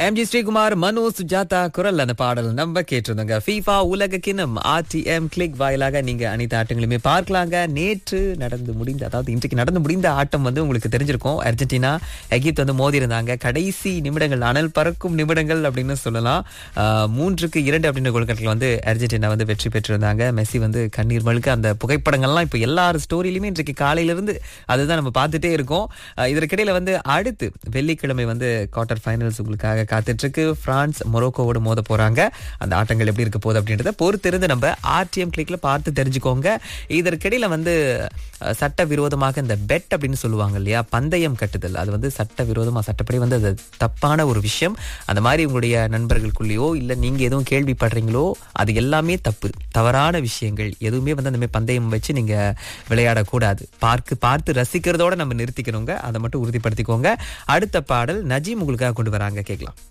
MG Sreekumar மனு சுஜாதா குரல் அந்த பாடல் நம்ம கேட்டிருந்தோங்க ஃபீஃபா உலக கிணம் ஆர்டிஎம் கிளிக் வாயிலாக நீங்க அனைத்து ஆட்டங்களையுமே பார்க்கலாங்க நேற்று நடந்து முடிந்த அதாவது இன்றைக்கு நடந்து முடிந்த ஆட்டம் வந்து உங்களுக்கு தெரிஞ்சிருக்கும் அர்ஜென்டினா எகிப்து வந்து மோதி இருந்தாங்க கடைசி நிமிடங்கள் அனல் பறக்கும் நிமிடங்கள் அப்படின்னு சொல்லலாம் ஆஹ், மூன்றுக்கு இரண்டு அப்படின்ற கோல்கட்டில் வந்து அர்ஜென்டினா வந்து வெற்றி பெற்றிருந்தாங்க மெஸ்ஸி வந்து கண்ணீர் மழுக்க அந்த புகைப்படங்கள்லாம் இப்போ எல்லார் ஸ்டோரியிலுமே இன்றைக்கு காலையில இருந்து அதுதான் நம்ம பார்த்துட்டே இருக்கோம் ஆஹ், இதற்கிடையில வந்து அடுத்து வெள்ளிக்கிழமை வந்து குவார்டர் ஃபைனல்ஸ் உங்களுக்காக காத்துட்டு இருக்கு பிரான்ஸ் மொரோக்கோவோடு மோத போறாங்க அந்த ஆட்டங்கள் எப்படி இருக்க போகுது அப்படின்றத பொறுத்திருந்து நம்ம ஆர்டிஎம் கிளிக்ல பார்த்து தெரிஞ்சுக்கோங்க இதற்கிடையில வந்து அஹ், சட்டவிரோதமாக இந்த பெட் அப்படின்னு சொல்லுவாங்க இல்லையா பந்தயம் கட்டுதல் அது வந்து சட்டவிரோதமா சட்டப்படி வந்து அது தப்பான ஒரு விஷயம் அந்த மாதிரி உங்களுடைய நண்பர்களுக்குள்ளேயோ இல்ல நீங்க எதுவும் கேள்விப்படுறீங்களோ அது எல்லாமே தப்பு தவறான விஷயங்கள் எதுவுமே வந்து அந்த மாதிரி பந்தயம் வச்சு நீங்க விளையாடக்கூடாது பார்த்து பார்த்து ரசிக்கிறதோட நம்ம நிறுத்திக்கணுங்க அதை மட்டும் உறுதிப்படுத்திக்கோங்க அடுத்த பாடல் நஜீம் உங்களுக்காக கொண்டு வராங்க கேட்கலாம்